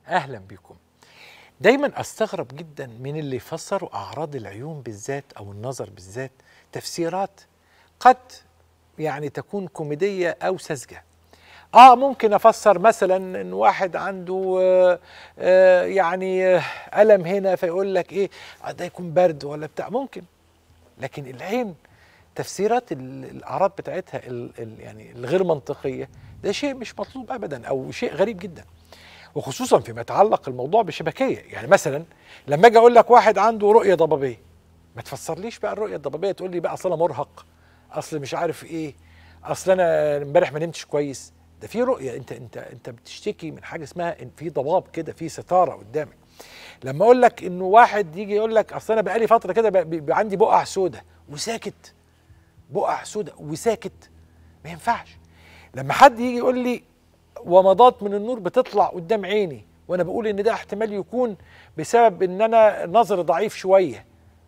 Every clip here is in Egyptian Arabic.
اهلا بكم دايما استغرب جدا من اللي يفسروا اعراض العيون بالذات او النظر بالذات تفسيرات قد يعني تكون كوميديه او ساذجه اه ممكن افسر مثلا ان واحد عنده آه آه يعني آه الم هنا فيقول لك ايه آه ده يكون برد ولا بتاع ممكن لكن العين تفسيرات ال- الاعراض بتاعتها ال ال يعني الغير منطقيه ده شيء مش مطلوب ابدا او شيء غريب جدا وخصوصا فيما يتعلق الموضوع بالشبكيه يعني مثلا لما اجي اقول لك واحد عنده رؤيه ضبابيه ما تفسرليش بقى الرؤيه الضبابيه تقول لي بقى اصل انا مرهق اصل مش عارف ايه اصل انا امبارح ما نمتش كويس ده في رؤيه انت انت انت بتشتكي من حاجه اسمها ان في ضباب كده في ستاره قدامك لما اقول لك انه واحد يجي يقول لك اصل انا بقالي فتره كده بقى- بيبقى عندي بقع سودة وساكت بقع سودة وساكت ما ينفعش لما حد يجي يقول لي ومضات من النور بتطلع قدام عيني وانا بقول ان ده احتمال يكون بسبب ان انا نظري ضعيف شويه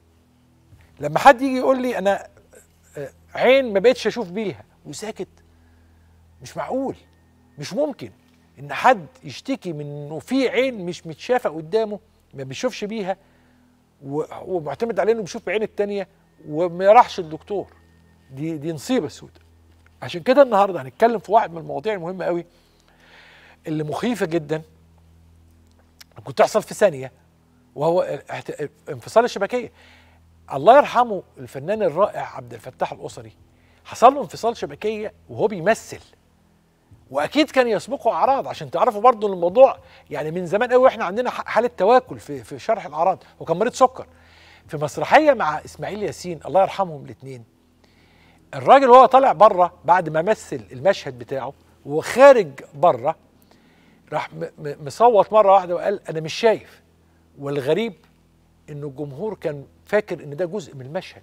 لما حد يجي يقول لي انا آه، عين ما بقتش اشوف بيها وساكت مش معقول مش ممكن ان حد يشتكي من انه في عين مش متشافه قدامه ما بيشوفش بيها و- ومعتمد عليه انه بيشوف بعين التانية وما راحش الدكتور دي دي نصيبه سودة عشان كده النهارده هنتكلم في واحد من المواضيع المهمه قوي اللي مخيفه جدا ممكن تحصل في ثانيه وهو احت- انفصال الشبكيه الله يرحمه الفنان الرائع عبد الفتاح الاسري حصل له انفصال شبكيه وهو بيمثل واكيد كان يسبقه اعراض عشان تعرفوا برضو ان الموضوع يعني من زمان قوي احنا عندنا ح- حاله تواكل في في شرح الاعراض هو كان مريض سكر في مسرحيه مع اسماعيل ياسين الله يرحمهم الاثنين الراجل وهو طالع بره بعد ما مثل المشهد بتاعه وخارج بره راح م- م- مصوت مره واحده وقال انا مش شايف والغريب انه الجمهور كان فاكر ان ده جزء من المشهد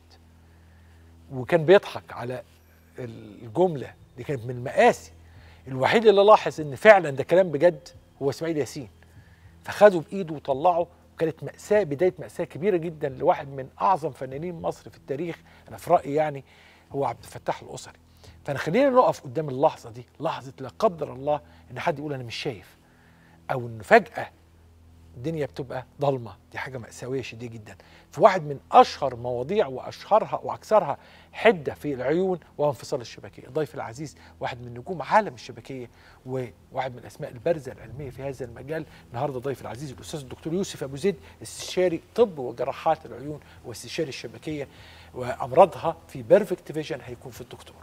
وكان بيضحك على الجمله دي كانت من المآسي الوحيد اللي لاحظ ان فعلا ده كلام بجد هو اسماعيل ياسين فخده بايده وطلعه وكانت مأساة بداية مأساة كبيرة جدا لواحد من أعظم فنانين مصر في التاريخ أنا في رأيي يعني هو عبد الفتاح الأسري فأنا خلينا نقف قدام اللحظة دي لحظة لا قدر الله إن حد يقول أنا مش شايف أو إن فجأة الدنيا بتبقى ضلمة دي حاجة مأساوية شديدة جدا في واحد من أشهر مواضيع وأشهرها وأكثرها حدة في العيون وهو انفصال الشبكية ضيف العزيز واحد من نجوم عالم الشبكية وواحد من الأسماء البارزة العلمية في هذا المجال النهاردة ضيف العزيز الأستاذ الدكتور يوسف أبو زيد استشاري طب وجراحات العيون واستشاري الشبكية وأمراضها في بيرفكت فيجن هيكون في الدكتور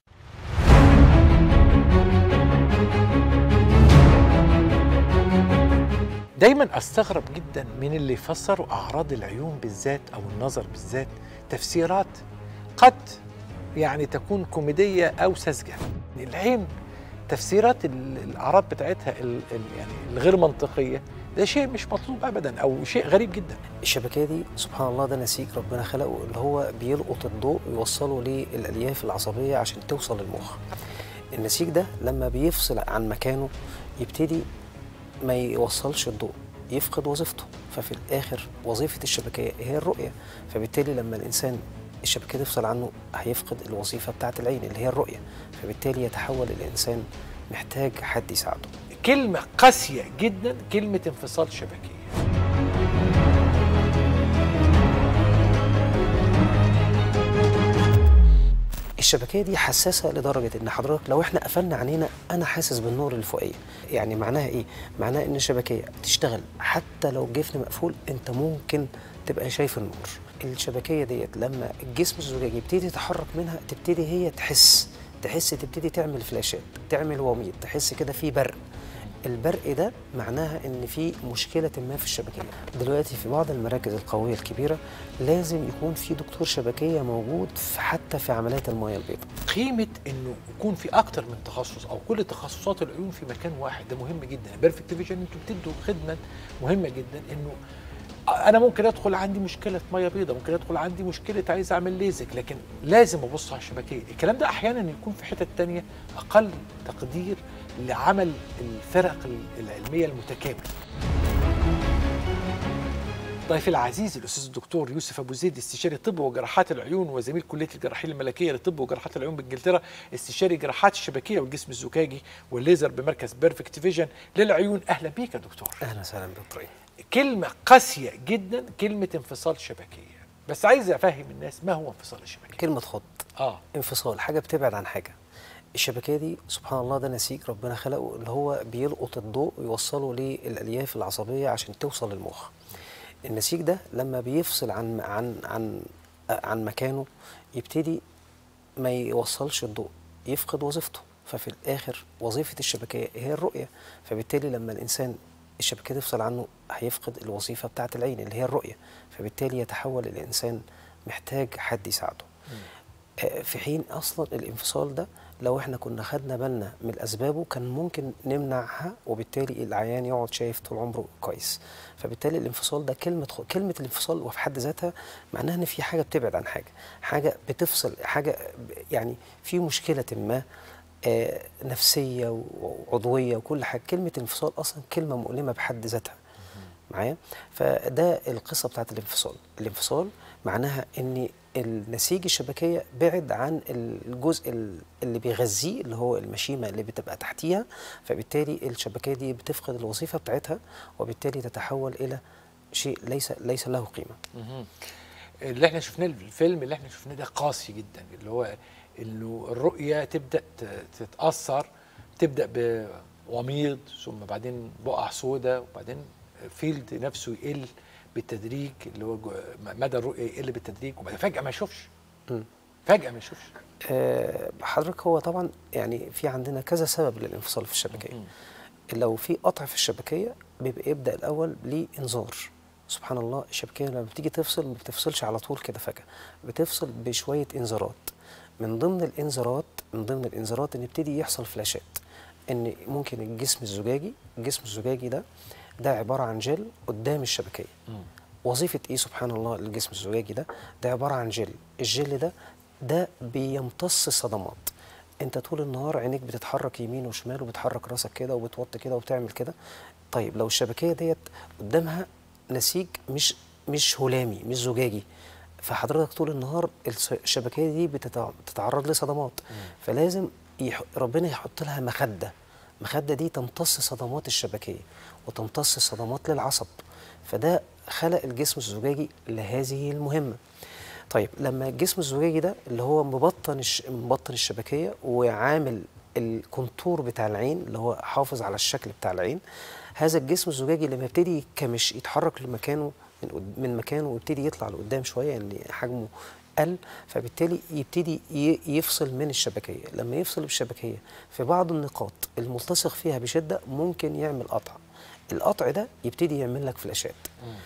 دايما استغرب جدا من اللي يفسروا اعراض العيون بالذات او النظر بالذات تفسيرات قد يعني تكون كوميديه او ساذجه العين تفسيرات ال- الاعراض بتاعتها ال ال يعني الغير منطقيه ده شيء مش مطلوب ابدا او شيء غريب جدا الشبكية دي سبحان الله ده نسيج ربنا خلقه اللي هو بيلقط الضوء ويوصله للألياف العصبية عشان توصل للمخ النسيج ده لما بيفصل عن مكانه يبتدي ما يوصلش الضوء يفقد وظيفته ففي الآخر وظيفة الشبكية هي الرؤية فبالتالي لما الإنسان الشبكية تفصل عنه هيفقد الوظيفة بتاعة العين اللي هي الرؤية فبالتالي يتحول الإنسان محتاج حد يساعده كلمه قاسيه جدا كلمه انفصال شبكيه الشبكيه دي حساسه لدرجه ان حضرتك لو احنا قفلنا عينينا انا حاسس بالنور اللي فوقيه يعني معناها ايه معناها ان الشبكيه تشتغل حتى لو الجفن مقفول انت ممكن تبقى شايف النور الشبكيه ديت لما الجسم الزجاجي يبتدي يتحرك منها تبتدي هي تحس تحس تبتدي تعمل فلاشات تعمل وميض تحس كده في برق البرق ده معناها ان في مشكله ما في الشبكيه دلوقتي في بعض المراكز القويه الكبيره لازم يكون في دكتور شبكيه موجود في حتى في عمليات المياه البيضاء قيمه انه يكون في اكتر من تخصص او كل تخصصات العيون في مكان واحد ده مهم جدا بيرفكت فيجن انتوا بتدوا خدمه مهمه جدا انه انا ممكن ادخل عندي مشكله ميه بيضاء ممكن ادخل عندي مشكله عايز اعمل ليزك لكن لازم ابص على الشبكيه الكلام ده احيانا يكون في حتت تانية اقل تقدير لعمل الفرق العلميه المتكامله ضيفي العزيز الاستاذ الدكتور يوسف ابو زيد استشاري طب وجراحات العيون وزميل كليه الجراحين الملكيه لطب وجراحات العيون بانجلترا استشاري جراحات الشبكيه والجسم الزجاجي والليزر بمركز بيرفكت فيجن للعيون اهلا بيك يا دكتور اهلا وسهلا دكتور كلمه قاسيه جدا كلمه انفصال شبكيه بس عايز افهم الناس ما هو انفصال الشبكيه كلمه خط اه انفصال حاجه بتبعد عن حاجه الشبكيه دي سبحان الله ده نسيج ربنا خلقه اللي هو بيلقط الضوء ويوصله للالياف العصبيه عشان توصل للمخ النسيج ده لما بيفصل عن عن عن عن مكانه يبتدي ما يوصلش الضوء يفقد وظيفته ففي الاخر وظيفه الشبكيه هي الرؤيه فبالتالي لما الانسان الشبكيه تفصل عنه هيفقد الوظيفه بتاعه العين اللي هي الرؤيه فبالتالي يتحول الانسان محتاج حد يساعده آه، في حين اصلا الانفصال ده لو احنا كنا خدنا بالنا من اسبابه كان ممكن نمنعها وبالتالي العيان يقعد شايف طول عمره كويس فبالتالي الانفصال ده كلمه خ- كلمه الانفصال وفي حد ذاتها معناها ان في حاجه بتبعد عن حاجه حاجه بتفصل حاجه ب- يعني في مشكله ما آه، نفسيه وعضويه وكل حاجه كلمه انفصال اصلا كلمه مؤلمه بحد ذاتها معايا فده القصه بتاعت الانفصال الانفصال معناها ان النسيج الشبكيه بعد عن الجزء ال- اللي بيغذيه اللي هو المشيمه اللي بتبقى تحتيها فبالتالي الشبكيه دي بتفقد الوظيفه بتاعتها وبالتالي تتحول الى شيء ليس ليس له قيمه مهم. اللي احنا شفناه الفيلم اللي احنا شفناه ده قاسي جدا اللي هو انه الرؤيه تبدا ت- تتاثر تبدا بوميض ثم بعدين بقع سوداء وبعدين فيلد نفسه يقل بالتدريج اللي هو جو- مدى الرؤيه يقل بالتدريج وبعدين فجاه ما يشوفش مم. فجاه ما يشوفش آه، حضرتك هو طبعا يعني في عندنا كذا سبب للانفصال في الشبكيه مم. لو في قطع في الشبكيه بيبقى يبدا الاول لانذار سبحان الله الشبكيه لما بتيجي تفصل ما بتفصلش على طول كده فجاه بتفصل بشويه انذارات من ضمن الانذارات من ضمن الانذارات ان يبتدي يحصل فلاشات ان ممكن الجسم الزجاجي الجسم الزجاجي ده ده عباره عن جل قدام الشبكيه مم. وظيفه ايه سبحان الله الجسم الزجاجي ده ده عباره عن جل الجل ده ده بيمتص الصدمات انت طول النهار عينيك بتتحرك يمين وشمال وبتحرك راسك كده وبتوطي كده وبتعمل كده طيب لو الشبكيه ديت قدامها نسيج مش مش هلامي مش زجاجي فحضرتك طول النهار الس- الشبكيه دي بتتع- بتتعرض لصدمات فلازم يح... ربنا يحط لها مخده المخده دي تمتص صدمات الشبكيه وتمتص الصدمات للعصب فده خلق الجسم الزجاجي لهذه المهمه طيب لما الجسم الزجاجي ده اللي هو مبطن الش... مبطن الشبكيه وعامل الكونتور بتاع العين اللي هو حافظ على الشكل بتاع العين هذا الجسم الزجاجي لما يبتدي يكمش يتحرك لمكانه من, قد- من مكانه ويبتدي يطلع لقدام شويه يعني حجمه قل فبالتالي يبتدي ي- يفصل من الشبكيه لما يفصل بالشبكيه في بعض النقاط الملتصق فيها بشده ممكن يعمل قطع القطع ده يبتدي يعمل لك فلاشات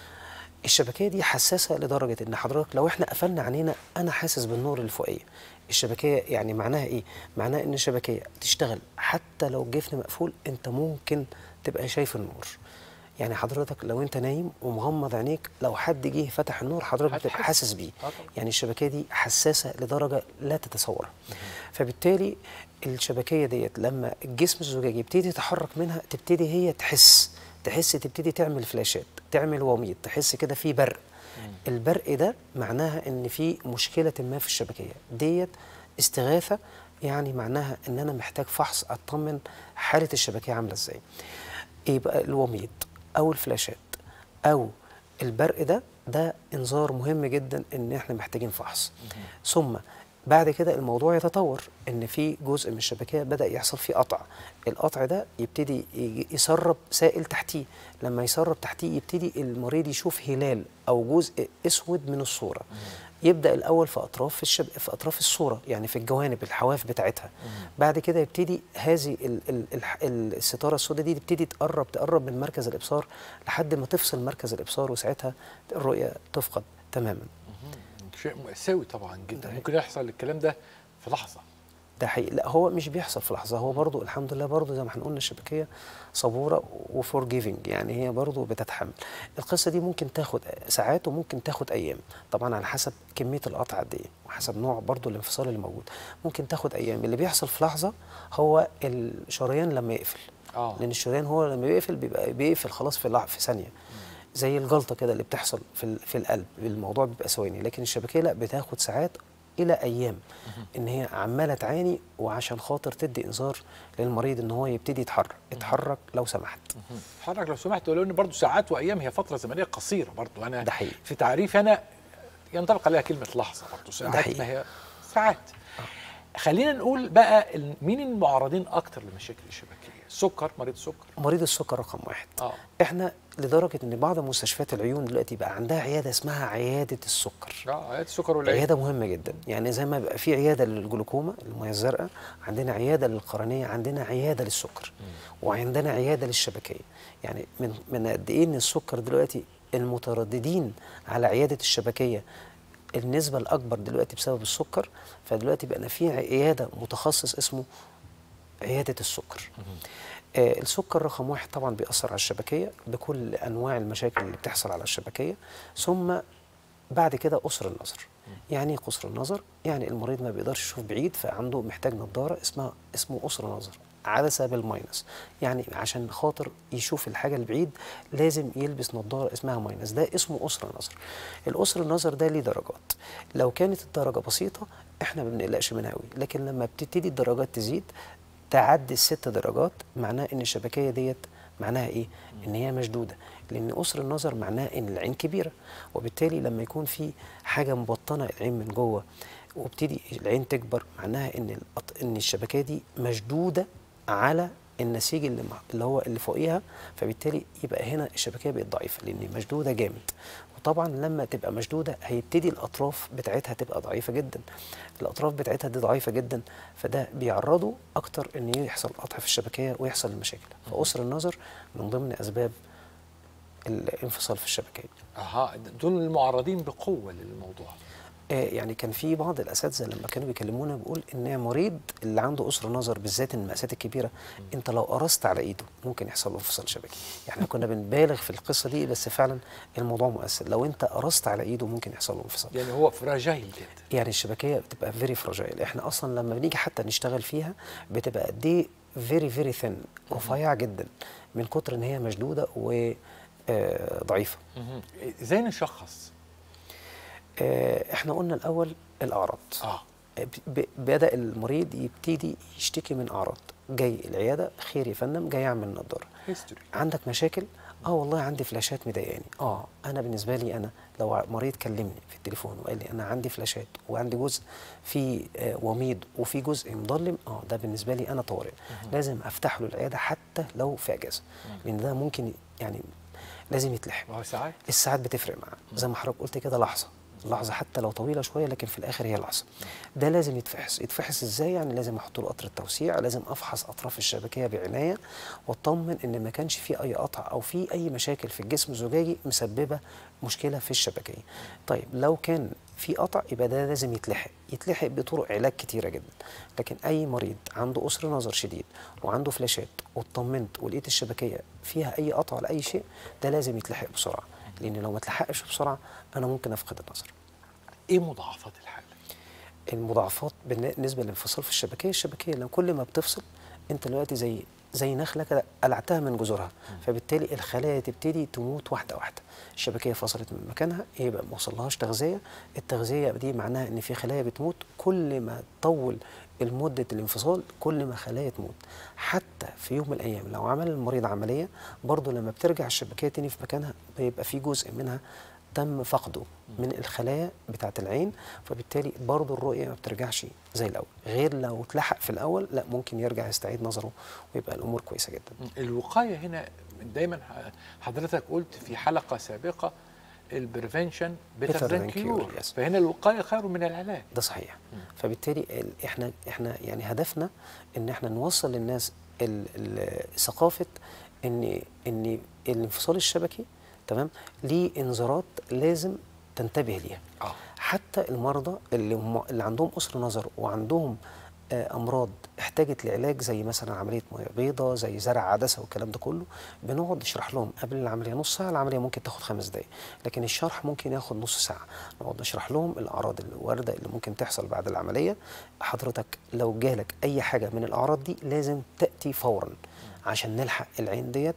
الشبكيه دي حساسه لدرجه ان حضرتك لو احنا قفلنا عينينا انا حاسس بالنور الفوقيه الشبكيه يعني معناها ايه معناها ان الشبكيه تشتغل حتى لو الجفن مقفول انت ممكن تبقى شايف النور يعني حضرتك لو انت نايم ومغمض عينيك لو حد جه فتح النور حضرتك بتبقى هتحس. حاسس بيه آه طبعاً. يعني الشبكيه دي حساسه لدرجه لا تتصورها فبالتالي الشبكيه ديت لما الجسم الزجاجي يبتدي يتحرك منها تبتدي هي تحس تحس تبتدي تعمل فلاشات تعمل وميض تحس كده في برق البرق ده معناها ان في مشكله ما في الشبكيه ديت استغاثه يعني معناها ان انا محتاج فحص اطمن حاله الشبكيه عامله ازاي يبقى الوميض او الفلاشات او البرق ده ده انذار مهم جدا ان احنا محتاجين فحص ثم بعد كده الموضوع يتطور ان في جزء من الشبكيه بدا يحصل فيه قطع القطع ده يبتدي ي- يسرب سائل تحتيه لما يسرب تحتيه يبتدي المريض يشوف هلال او جزء اسود من الصوره يبدا الاول في اطراف الشب... في اطراف الصوره يعني في الجوانب الحواف بتاعتها بعد كده يبتدي هذه ال... ال... الح- ال... الستاره السوداء دي تبتدي تقرب تقرب من مركز الابصار لحد ما تفصل مركز الابصار وساعتها الرؤيه تفقد تماما شيء مأساوي طبعا جدا ده ممكن يحصل الكلام ده في لحظه ده حقيقي لا هو مش بيحصل في لحظه هو برضو الحمد لله برضو زي ما احنا قلنا الشبكيه صبوره وفور جيفنج يعني هي برضو بتتحمل القصه دي ممكن تاخد ساعات وممكن تاخد ايام طبعا على حسب كميه القطع قد ايه وحسب نوع برضو الانفصال اللي موجود ممكن تاخد ايام اللي بيحصل في لحظه هو الشريان لما يقفل اه لان الشريان هو لما بيقفل بيبقى بيقفل خلاص في لح- في ثانيه زي الجلطه كده اللي بتحصل في ال- في القلب الموضوع بيبقى ثواني لكن الشبكيه لا بتاخد ساعات الى ايام ان هي عماله تعاني وعشان خاطر تدي انذار للمريض ان هو يبتدي يتحرك اتحرك لو سمحت حضرتك لو سمحت ولو ان برضه ساعات وايام هي فتره زمنيه قصيره برضه انا ده حقيقي. في تعريفي انا ينطبق عليها كلمه لحظه برضه ساعات حقيقي. ما هي ساعات خلينا نقول بقى ال- مين المعرضين اكتر لمشاكل الشبكيه السكر مريض السكر مريض السكر رقم واحد اه احنا لدرجه ان بعض مستشفيات العيون دلوقتي بقى عندها عياده اسمها عياده السكر اه عيادة السكر والعين عياده مهمه جدا يعني زي ما بقى في عياده للجلوكوما المياه الزرقاء عندنا عياده للقرنيه عندنا عياده للسكر وعندنا عياده للشبكيه يعني من من قد ايه ان السكر دلوقتي المترددين على عياده الشبكيه النسبه الاكبر دلوقتي بسبب السكر فدلوقتي بقى في عياده متخصص اسمه عياده السكر آه السكر رقم واحد طبعا بيأثر على الشبكيه بكل انواع المشاكل اللي بتحصل على الشبكيه ثم بعد كده قصر النظر يعني ايه قصر النظر يعني المريض ما بيقدرش يشوف بعيد فعنده محتاج نظاره اسمها اسمه قصر نظر عدسه بالماينس يعني عشان خاطر يشوف الحاجه البعيد لازم يلبس نظاره اسمها ماينس ده اسمه قصر نظر القصر النظر ده ليه درجات لو كانت الدرجه بسيطه احنا ما بنقلقش منها قوي لكن لما بتبتدي الدرجات تزيد تعدي الست درجات معناه ان الشبكيه ديت معناها ايه ان هي مشدوده لان قصر النظر معناه ان العين كبيره وبالتالي لما يكون في حاجه مبطنه العين من جوه وابتدي العين تكبر معناها ان الأط- ان الشبكيه دي مشدوده على النسيج اللي مع- اللي هو اللي فوقيها فبالتالي يبقى هنا الشبكيه بقت ضعيفه لان مشدوده جامد وطبعا لما تبقى مشدوده هيبتدي الاطراف بتاعتها تبقى ضعيفه جدا الاطراف بتاعتها دي ضعيفه جدا فده بيعرضه اكتر ان يحصل قطع في الشبكيه ويحصل المشاكل فقصر النظر من ضمن اسباب الانفصال في الشبكيه اها دول المعرضين بقوه للموضوع آه، يعني كان في بعض الاساتذه لما كانوا بيكلمونا بيقول ان مريض اللي عنده قصر نظر بالذات المقاسات الكبيره انت لو قرصت على ايده ممكن يحصل له انفصال شبكي احنا كنا بنبالغ في القصه دي بس فعلا الموضوع مؤثر لو انت قرصت على ايده ممكن يحصل له انفصال يعني هو فراجايل جدا يعني الشبكيه بتبقى فيري فراجايل احنا اصلا لما بنيجي حتى نشتغل فيها بتبقى قد ايه فيري فيري ثين رفيعه جدا من كتر ان هي مشدوده وضعيفه مهم. ازاي نشخص آه، احنا قلنا الاول الاعراض اه ب- بدا المريض يبتدي يشتكي من اعراض جاي العياده خير يا فندم جاي اعمل نضاره هيستوري عندك مشاكل اه والله عندي فلاشات مضايقاني اه انا بالنسبه لي انا لو ع- مريض كلمني في التليفون وقال لي انا عندي فلاشات وعندي جزء في آه وميض وفي جزء مظلم اه ده بالنسبه لي انا طوارئ لازم افتح له العياده حتى لو في اجازه لان ده ممكن يعني لازم يتلحق وهو ساعات الساعات بتفرق معاه زي ما حضرتك قلت كده لحظه لحظه حتى لو طويله شويه لكن في الاخر هي لحظه ده لازم يتفحص يتفحص ازاي يعني لازم احط له قطر التوسيع لازم افحص اطراف الشبكيه بعنايه واطمن ان ما كانش في اي قطع او في اي مشاكل في الجسم الزجاجي مسببه مشكله في الشبكيه طيب لو كان في قطع يبقى ده لازم يتلحق يتلحق بطرق علاج كتيره جدا لكن اي مريض عنده قصر نظر شديد وعنده فلاشات واطمنت ولقيت الشبكيه فيها اي قطع ولا اي شيء ده لازم يتلحق بسرعه لان لو ما اتلحقش بسرعه انا ممكن افقد النظر ايه مضاعفات الحاله المضاعفات بالنسبه للانفصال في الشبكيه الشبكيه لو كل ما بتفصل انت دلوقتي زي زي نخله كده قلعتها من جذورها فبالتالي الخلايا تبتدي تموت واحده واحده الشبكيه فصلت من مكانها يبقى ما وصلهاش تغذيه التغذيه دي معناها ان في خلايا بتموت كل ما تطول المدة الانفصال كل ما خلايا تموت حتى في يوم من الايام لو عمل المريض عمليه برضه لما بترجع الشبكيه تاني في مكانها بيبقى في جزء منها تم فقده من الخلايا بتاعه العين فبالتالي برضه الرؤيه ما بترجعش زي الاول غير لو اتلحق في الاول لا ممكن يرجع يستعيد نظره ويبقى الامور كويسه جدا الوقايه هنا دايما ح- حضرتك قلت في حلقه سابقه البريفنشن بيتر Better ذان than كيور cure, yes. فهنا الوقايه خير من العلاج ده صحيح فبالتالي ال- احنا احنا يعني هدفنا ان احنا نوصل للناس ال- ال- ثقافه ان ان الانفصال الشبكي تمام ليه انذارات لازم تنتبه ليها اه حتى المرضى اللي هم اللي عندهم قصر نظر وعندهم آه، امراض احتاجت لعلاج زي مثلا عمليه ميه بيضاء زي زرع عدسه والكلام ده كله بنقعد نشرح لهم قبل العمليه نص ساعه العمليه ممكن تاخد خمس دقائق لكن الشرح ممكن ياخد نص ساعه نقعد نشرح لهم الاعراض الوارده اللي ممكن تحصل بعد العمليه حضرتك لو جالك اي حاجه من الاعراض دي لازم تاتي فورا عشان نلحق العين ديت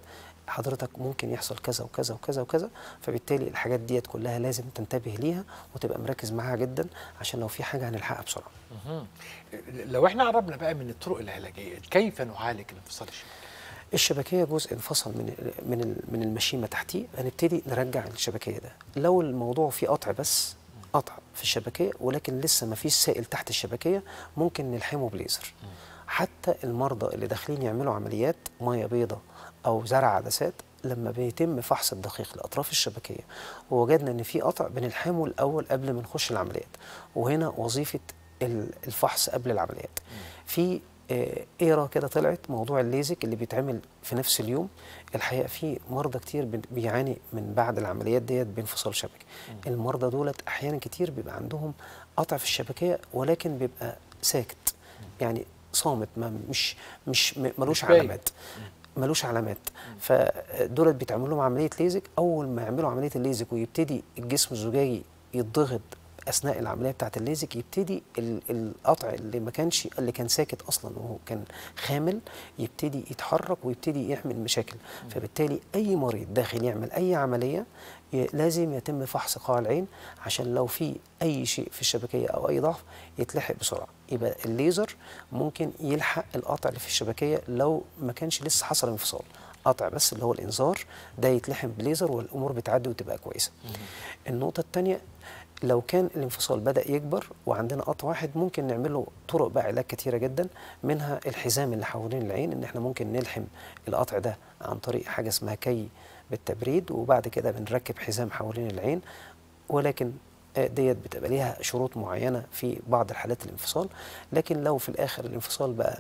حضرتك ممكن يحصل كذا وكذا وكذا وكذا فبالتالي الحاجات ديت كلها لازم تنتبه ليها وتبقى مركز معاها جدا عشان لو في حاجه هنلحقها بسرعه مهم. لو احنا قربنا بقى من الطرق العلاجيه كيف نعالج الانفصال الشبكي الشبكيه جزء انفصل من من ال- من المشيمه تحتيه هنبتدي نرجع الشبكيه ده لو الموضوع فيه قطع بس قطع في الشبكيه ولكن لسه ما فيش سائل تحت الشبكيه ممكن نلحمه بليزر حتى المرضى اللي داخلين يعملوا عمليات ميه بيضاء او زرع عدسات لما بيتم فحص الدقيق لاطراف الشبكيه ووجدنا ان في قطع بنلحمه الاول قبل ما نخش العمليات وهنا وظيفه ال- الفحص قبل العمليات في آه، ايرا كده طلعت موضوع الليزك اللي بيتعمل في نفس اليوم الحقيقه في مرضى كتير بن- بيعاني من بعد العمليات ديت بانفصال شبكي المرضى دولت احيانا كتير بيبقى عندهم قطع في الشبكيه ولكن بيبقى ساكت يعني صامت ما مش مش م- ملوش مش باين. علامات ملوش علامات فدولت بيتعمل لهم عمليه ليزك اول ما يعملوا عمليه الليزك ويبتدي الجسم الزجاجي يتضغط اثناء العمليه بتاعه الليزك يبتدي ال- القطع اللي ما كانش اللي كان ساكت اصلا وهو كان خامل يبتدي يتحرك ويبتدي يعمل مشاكل فبالتالي اي مريض داخل يعمل اي عمليه ي- لازم يتم فحص قاع العين عشان لو في اي شيء في الشبكيه او اي ضعف يتلحق بسرعه يبقى الليزر ممكن يلحق القطع اللي في الشبكيه لو ما كانش لسه حصل انفصال قطع بس اللي هو الانذار ده يتلحم بليزر والامور بتعدي وتبقى كويسه النقطه الثانيه لو كان الانفصال بدا يكبر وعندنا قطع واحد ممكن نعمل له طرق بقى علاج كتيره جدا منها الحزام اللي حوالين العين ان احنا ممكن نلحم القطع ده عن طريق حاجه اسمها كي بالتبريد وبعد كده بنركب حزام حوالين العين ولكن آه، ديت بتبقى ليها شروط معينه في بعض الحالات الانفصال لكن لو في الاخر الانفصال بقى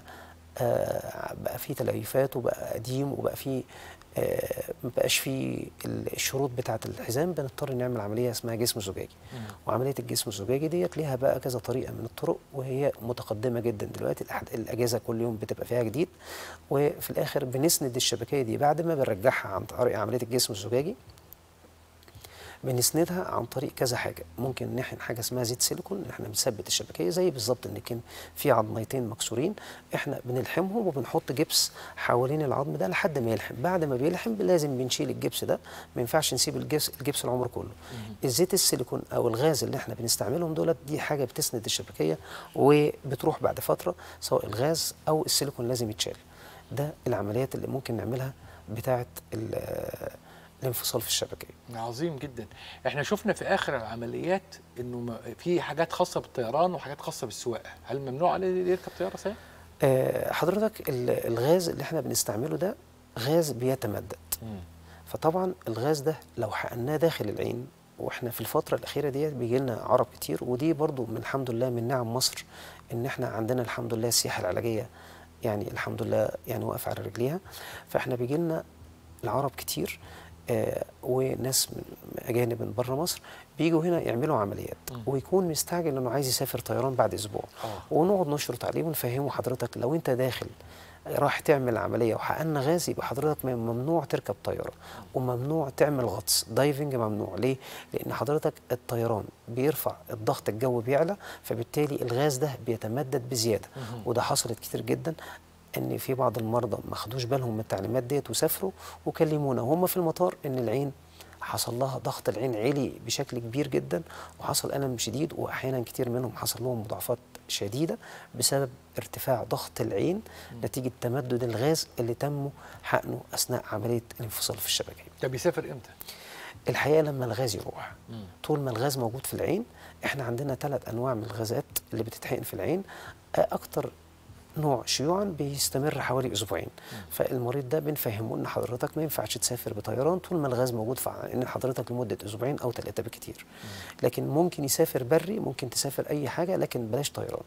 آه، بقى فيه تليفات وبقى قديم وبقى فيه آه، ما بقاش فيه ال- الشروط بتاعه الحزام بنضطر نعمل عمليه اسمها جسم زجاجي وعمليه الجسم الزجاجي ديت ليها بقى كذا طريقه من الطرق وهي متقدمه جدا دلوقتي الأحد- الاجهزه كل يوم بتبقى فيها جديد وفي الاخر بنسند الشبكيه دي بعد ما بنرجعها عن طريق عمليه الجسم الزجاجي بنسندها عن طريق كذا حاجه ممكن نحن حاجه اسمها زيت سيليكون احنا بنثبت الشبكيه زي بالظبط ان كان في عظميتين مكسورين احنا بنلحمهم وبنحط جبس حوالين العظم ده لحد ما يلحم بعد ما بيلحم لازم بنشيل الجبس ده ما ينفعش نسيب الجبس الجبس العمر كله الزيت السيليكون او الغاز اللي احنا بنستعملهم دولت دي حاجه بتسند الشبكيه وبتروح بعد فتره سواء الغاز او السيليكون لازم يتشال ده العمليات اللي ممكن نعملها بتاعه ال- الانفصال في الشبكيه عظيم جدا احنا شفنا في اخر العمليات انه ما- في حاجات خاصه بالطيران وحاجات خاصه بالسواقه هل ممنوع عليه يركب طياره سيء آه، حضرتك ال- الغاز اللي احنا بنستعمله ده غاز بيتمدد فطبعا الغاز ده لو حقناه داخل العين واحنا في الفتره الاخيره ديت بيجي لنا عرب كتير ودي برضو من الحمد لله من نعم مصر ان احنا عندنا الحمد لله السياحه العلاجيه يعني الحمد لله يعني واقفه على رجليها فاحنا بيجي لنا العرب كتير آه وناس من اجانب من بره مصر بيجوا هنا يعملوا عمليات مم. ويكون مستعجل انه عايز يسافر طيران بعد اسبوع اه ونقعد نشرط عليه ونفهمه حضرتك لو انت داخل راح تعمل عمليه وحققنا غاز يبقى حضرتك م- ممنوع تركب طياره وممنوع تعمل غطس دايفنج ممنوع ليه؟ لان حضرتك الطيران بيرفع الضغط الجوي بيعلى فبالتالي الغاز ده بيتمدد بزياده مهم. وده حصلت كتير جدا ان في بعض المرضى ما خدوش بالهم من التعليمات ديت وسافروا وكلمونا وهم في المطار ان العين حصل لها ضغط العين عالي بشكل كبير جدا وحصل الم شديد واحيانا كتير منهم حصل لهم مضاعفات شديده بسبب ارتفاع ضغط العين نتيجه تمدد الغاز اللي تم حقنه اثناء عمليه الانفصال في الشبكيه. ده بيسافر امتى الحقيقه لما الغاز يروح مم. طول ما الغاز موجود في العين احنا عندنا ثلاث انواع من الغازات اللي بتتحقن في العين آه، اكتر نوع شيوعا بيستمر حوالي اسبوعين فالمريض ده بنفهمه ان حضرتك ما ينفعش تسافر بطيران طول ما الغاز موجود في عين حضرتك لمده اسبوعين او ثلاثه بكتير لكن ممكن يسافر بري ممكن تسافر اي حاجه لكن بلاش طيران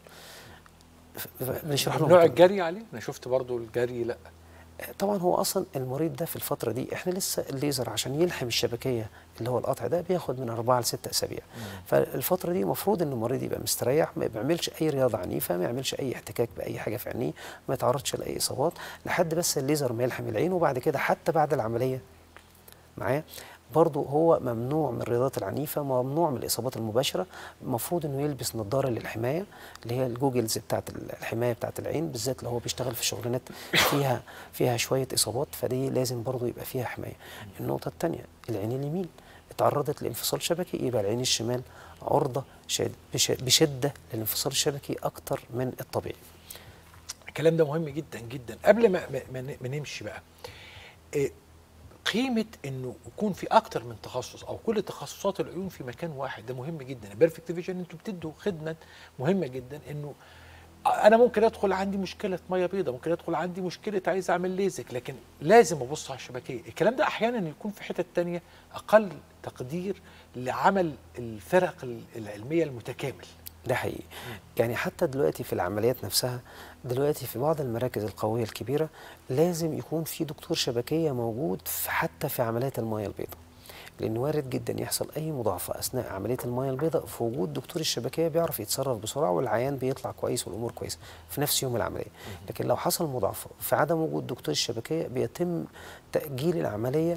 ف- ف- بنشرح لهم نوع كده. الجري عليه انا شفت برضو الجري لا طبعا هو اصلا المريض ده في الفتره دي احنا لسه الليزر عشان يلحم الشبكيه اللي هو القطع ده بياخد من اربعه لسته اسابيع فالفتره دي المفروض ان المريض يبقى مستريح ما بيعملش اي رياضه عنيفه ما يعملش اي احتكاك باي حاجه في عينيه ما يتعرضش لاي اصابات لحد بس الليزر ما يلحم العين وبعد كده حتى بعد العمليه معايا برضه هو ممنوع من الرياضات العنيفه ممنوع من الاصابات المباشره المفروض انه يلبس نظاره للحمايه اللي هي الجوجلز بتاعت الحمايه بتاعت العين بالذات لو هو بيشتغل في شغلانات فيها فيها شويه اصابات فدي لازم برضه يبقى فيها حمايه النقطه الثانيه العين اليمين اتعرضت لانفصال شبكي يبقى العين الشمال عرضه شد بش- بشده للانفصال الشبكي اكتر من الطبيعي الكلام ده مهم جدا جدا قبل ما ما- ما ن- ما نمشي بقى إيه، قيمه انه يكون في اكتر من تخصص او كل تخصصات العيون في مكان واحد ده مهم جدا البيرفكت فيجن انتوا بتدوا خدمه مهمه جدا انه انا ممكن ادخل عندي مشكله ميه بيضاء ممكن ادخل عندي مشكله عايز اعمل ليزك لكن لازم ابص على الشبكيه الكلام ده احيانا يكون في حتت تانية اقل تقدير لعمل الفرق العلميه المتكامل ده حقيقي يعني حتى دلوقتي في العمليات نفسها دلوقتي في بعض المراكز القوية الكبيرة لازم يكون في دكتور شبكية موجود في حتى في عمليات المياه البيضاء لأن وارد جدا يحصل أي مضاعفة أثناء عملية المياه البيضاء في وجود دكتور الشبكية بيعرف يتصرف بسرعة والعيان بيطلع كويس والأمور كويسة في نفس يوم العملية لكن لو حصل مضاعفة في عدم وجود دكتور الشبكية بيتم تأجيل العملية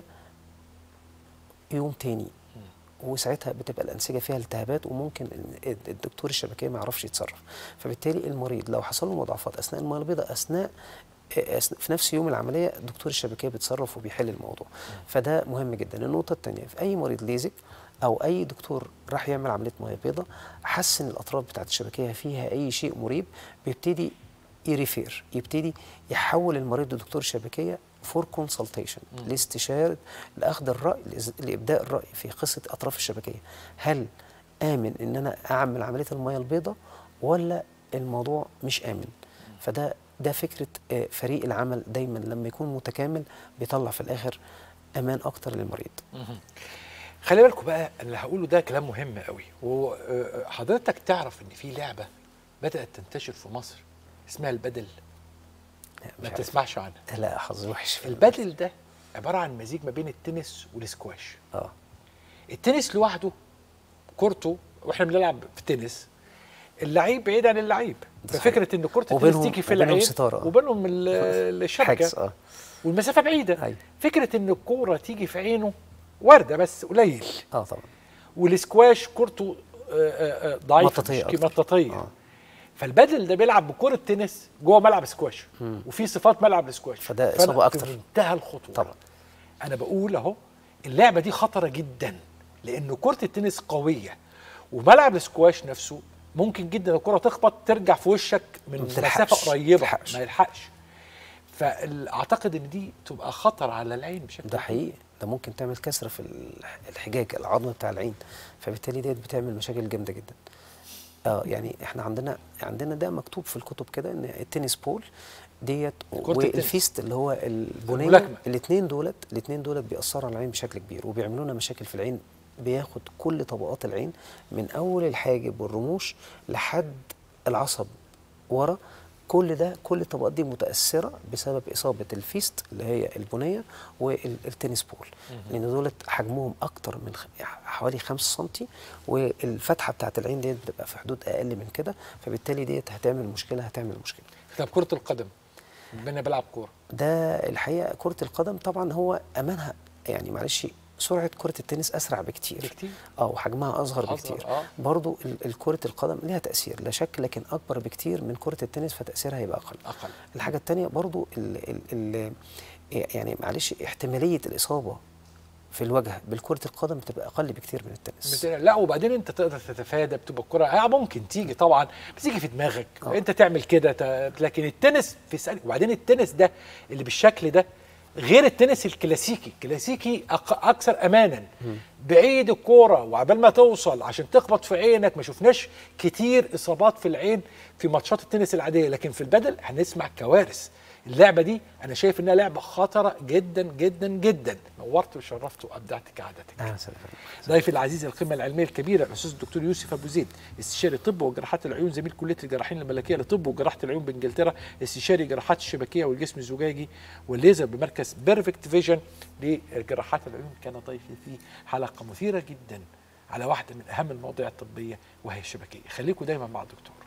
يوم تاني وساعتها بتبقى الانسجه فيها التهابات وممكن ال- الدكتور الشبكيه ما يعرفش يتصرف فبالتالي المريض لو حصل له مضاعفات اثناء الميه البيضاء اثناء أثناء- في نفس يوم العمليه دكتور الشبكيه بيتصرف وبيحل الموضوع فده مهم جدا النقطه الثانيه في اي مريض ليزك او اي دكتور راح يعمل عمليه ميه بيضاء حس ان الاطراف بتاعت الشبكيه فيها اي شيء مريب بيبتدي يريفير يبتدي يحول المريض لدكتور شبكيه فور كونسلتيشن لاستشاره لاخذ الراي لإز- لابداء الراي في قصه اطراف الشبكيه هل امن ان انا اعمل عمليه الميه البيضاء ولا الموضوع مش امن فده ده فكره آه، فريق العمل دايما لما يكون متكامل بيطلع في الاخر امان اكتر للمريض خلي بالكم بقى اللي هقوله ده كلام مهم قوي وحضرتك تعرف ان في لعبه بدات تنتشر في مصر اسمها البدل لا، ما مش عارف. تسمعش عنها لا حظ وحش في البدل ده عباره عن مزيج ما بين التنس والسكواش اه التنس لوحده كورته واحنا بنلعب في تنس اللعيب بعيد عن اللعيب ده ففكره ان كره التنس وبينهم- تيجي في وبينهم العين ستارة، آه. وبينهم ال- الشبكه حجز اه والمسافه بعيده أيوة. فكره ان الكوره تيجي في عينه وارده بس قليل اه طبعا والسكواش كورته آه، آه، آه، ضعيفه مطاطية مش أكتر. مطاطيه آه. فالبدل ده بيلعب بكره تنس جوه ملعب سكواش وفي صفات ملعب السكواش فده فأنا إصابة أكتر. في منتهى الخطوره طبعا. انا بقول اهو اللعبه دي خطره جدا لان كره التنس قويه وملعب السكواش نفسه ممكن جدا الكره تخبط ترجع في وشك من ما مسافه تلحقش. قريبه تلحقش. ما يلحقش فاعتقد ان دي تبقى خطر على العين بشكل ده حقيقي ده ممكن تعمل كسر في الح- الحجاج العظم بتاع العين فبالتالي ديت بتعمل مشاكل جامده جدا اه يعني احنا عندنا عندنا ده مكتوب في الكتب كده ان التنس بول ديت كرة التنس. والفيست اللي هو البنيه الملاكمة. الاثنين دولت الاثنين دولت بيأثروا على العين بشكل كبير وبيعملوا لنا مشاكل في العين بياخد كل طبقات العين من اول الحاجب والرموش لحد العصب ورا كل ده كل الطبقات دي متاثره بسبب اصابه الفيست اللي هي البنيه والتنس بول لان دولت حجمهم اكتر من خ- حوالي 5 سم والفتحه بتاعت العين ديت بتبقى في حدود اقل من كده فبالتالي ديت هتعمل مشكله هتعمل مشكله طب كره القدم بما إني بلعب كوره ده الحقيقه كره القدم طبعا هو امانها يعني معلش سرعه كره التنس اسرع بكتير بكتير. اه وحجمها اصغر أصغر، بكتير آه. برضو ال- ال- كره القدم ليها تاثير لا شك لكن اكبر بكتير من كره التنس فتاثيرها هيبقى اقل اقل الحاجه الثانيه برضو ال ال ال يعني معلش احتماليه الاصابه في الوجه بالكره القدم بتبقى اقل بكتير من التنس بت- لا وبعدين انت تقدر تتفادى بتبقى الكره اه ممكن تيجي طبعا بس تيجي في دماغك آه. انت تعمل كده ت- لكن التنس في ثانيه وبعدين التنس ده اللي بالشكل ده غير التنس الكلاسيكي الكلاسيكي أق- اكثر امانا بعيد الكوره وعبال ما توصل عشان تخبط في عينك ما شفناش كتير اصابات في العين في ماتشات التنس العاديه لكن في البدل هنسمع كوارث اللعبه دي انا شايف انها لعبه خطره جدا جدا جدا نورت وشرفت وابدعت كعادتك آه سلام. ضيفي العزيز القيمة العلمية الكبيرة الأستاذ الدكتور يوسف أبو زيد استشاري طب وجراحات العيون زميل كلية الجراحين الملكية لطب وجراحة العيون بإنجلترا استشاري جراحات الشبكية والجسم الزجاجي والليزر بمركز بيرفكت فيجن لجراحات العيون كان ضيفي في حلقة مثيرة جدا على واحدة من أهم المواضيع الطبية وهي الشبكية خليكم دايما مع الدكتور